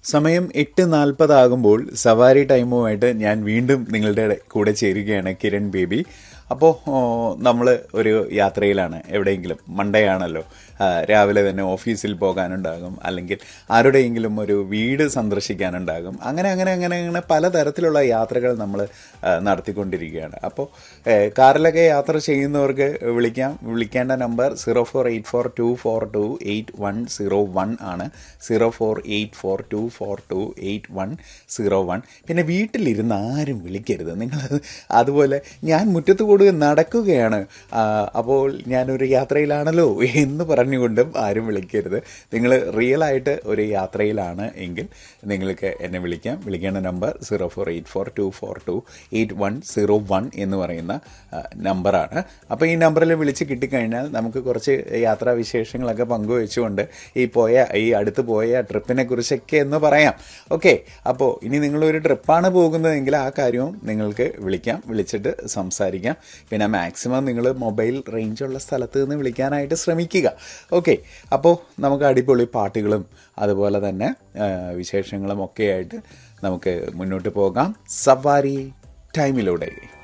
സമയം എട്ട് നാൽപ്പതാകുമ്പോൾ സവാരി ടൈമുമായിട്ട് ഞാൻ വീണ്ടും നിങ്ങളുടെ കൂടെ ചേരുകയാണ് കിരൺ ബേബി അപ്പോൾ നമ്മൾ ഒരു യാത്രയിലാണ് എവിടെയെങ്കിലും മൺഡേ ആണല്ലോ ആ, രാവിലെ തന്നെ ഓഫീസിൽ പോകാനുണ്ടാകും അല്ലെങ്കിൽ ആരുടെയെങ്കിലും ഒരു വീട് സന്ദർശിക്കാനുണ്ടാകും അങ്ങനെ അങ്ങനെ അങ്ങനെ അങ്ങനെ പലതരത്തിലുള്ള യാത്രകൾ നമ്മൾ നടത്തിക്കൊണ്ടിരിക്കുകയാണ് അപ്പോൾ കാറിലൊക്കെ യാത്ര ചെയ്യുന്നവർക്ക് വിളിക്കാം വിളിക്കേണ്ട number zero four eight four two four two eight one zero one ആണ് zero four eight four two four two eight one zero one പിന്നെ വീട്ടിലിരുന്ന് ആരും വിളിക്കരുത് നിങ്ങൾ അതുപോലെ ഞാൻ മുറ്റത്ത് കൂടുക നടക്കുകയാണ് ആ, അപ്പോൾ ഞാനൊരു യാത്രയിലാണല്ലോ എന്ന് പറഞ്ഞുകൊണ്ടും ആരും വിളിക്കരുത് നിങ്ങൾ റിയൽ ആയിട്ട് ഒരു യാത്രയിലാണ് എങ്കിൽ നിങ്ങൾക്ക് എന്നെ വിളിക്കാം വിളിക്കേണ്ട number zero four eight four two four two eight one zero one എന്ന് പറയുന്ന ആ, നമ്പറാണ് അപ്പോൾ ഈ നമ്പറിൽ വിളിച്ച് കിട്ടിക്കഴിഞ്ഞാൽ നമുക്ക് കുറച്ച് യാത്രാ വിശേഷങ്ങളൊക്കെ പങ്കുവെച്ചുകൊണ്ട് ഈ പോയ ഈ അടുത്ത് പോയ ട്രിപ്പിനെ കുറിച്ചൊക്കെ എന്ന് പറയാം ഓക്കെ അപ്പോൾ ഇനി നിങ്ങളൊരു ട്രിപ്പാണ് പോകുന്നതെങ്കിൽ ആ കാര്യവും നിങ്ങൾക്ക് വിളിക്കാം വിളിച്ചിട്ട് സംസാരിക്കാം പിന്നെ മാക്സിമം നിങ്ങൾ മൊബൈൽ റേഞ്ചുള്ള സ്ഥലത്ത് നിന്ന് വിളിക്കാനായിട്ട് ശ്രമിക്കുക ഓക്കെ അപ്പോൾ നമുക്ക് അടിപൊളി പാട്ടുകളും അതുപോലെ തന്നെ ആ, വിശേഷങ്ങളും ഒക്കെ ആയിട്ട് നമുക്ക് മുന്നോട്ട് പോകാം സവാരി ടൈമിലൂടെ